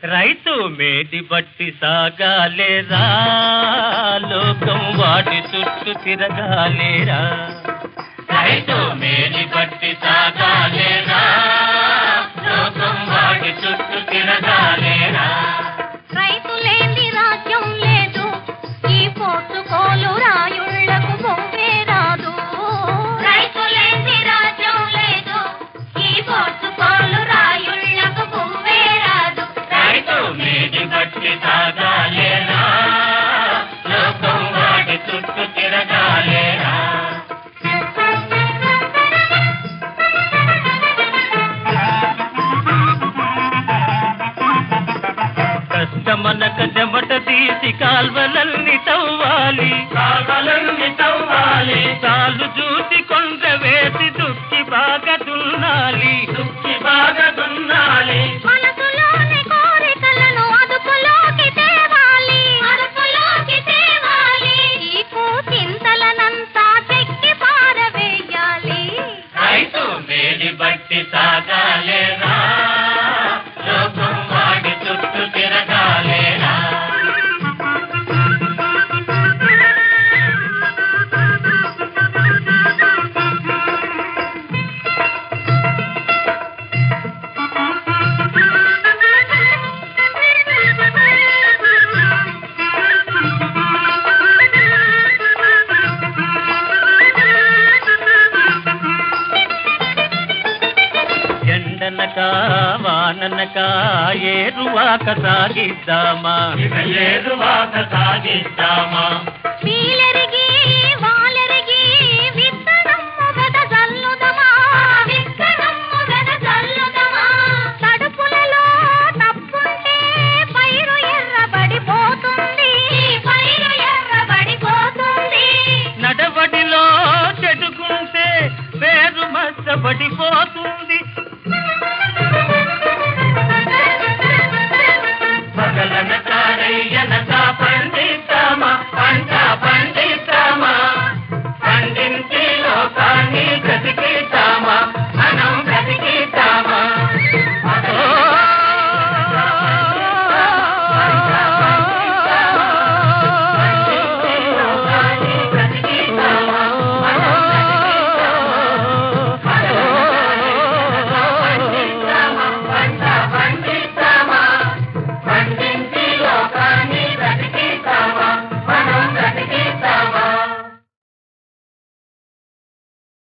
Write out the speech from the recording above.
రైతు మేటి బట్టి సాగాలేరా లోకం వాటి చుట్టూ తిరగాలేరా రైతు మేటి బట్టి సాగాలేరా లోకం వాటి చుట్టూ తిరగాలేరా రైతు లేని రాజ్యం లేదు ఈ పోర్చుకోలు రాయుళ్లకు బొమ్మే రాదు రైతు లేని రాజ్యం లేదు ఈ పోర్చుకోలు రాయుళ్లకు బొమ్మే రాదు రైతు మేటి బట్టి సాగాలేరా లోకం వాటి చుట్టూ తిరగాలేరా కష్టమనక చెమట తీసి కాల్వలల్ని తవ్వాలి కాల్వలల్ని తవ్వాలి చాలు చూసి కొండ వేసి దుక్కి బాగా దున్నాలి దుక్కి బాగా దున్నాలి మనసులోని కోరికలను అదుపులోకి తేవాలి అదుపులోకి తేవాలి ఈ చింతలనంతా చెక్కి పారవేయాలి రైతు మేడి బట్టి సాగాలేరా లోకం వాడి చుట్టూ తిరగాలేరా ఎండనక వాననక ఏరువాక సాగిద్దామా ఏరువాక సాగిద్దామా వీలెరిగి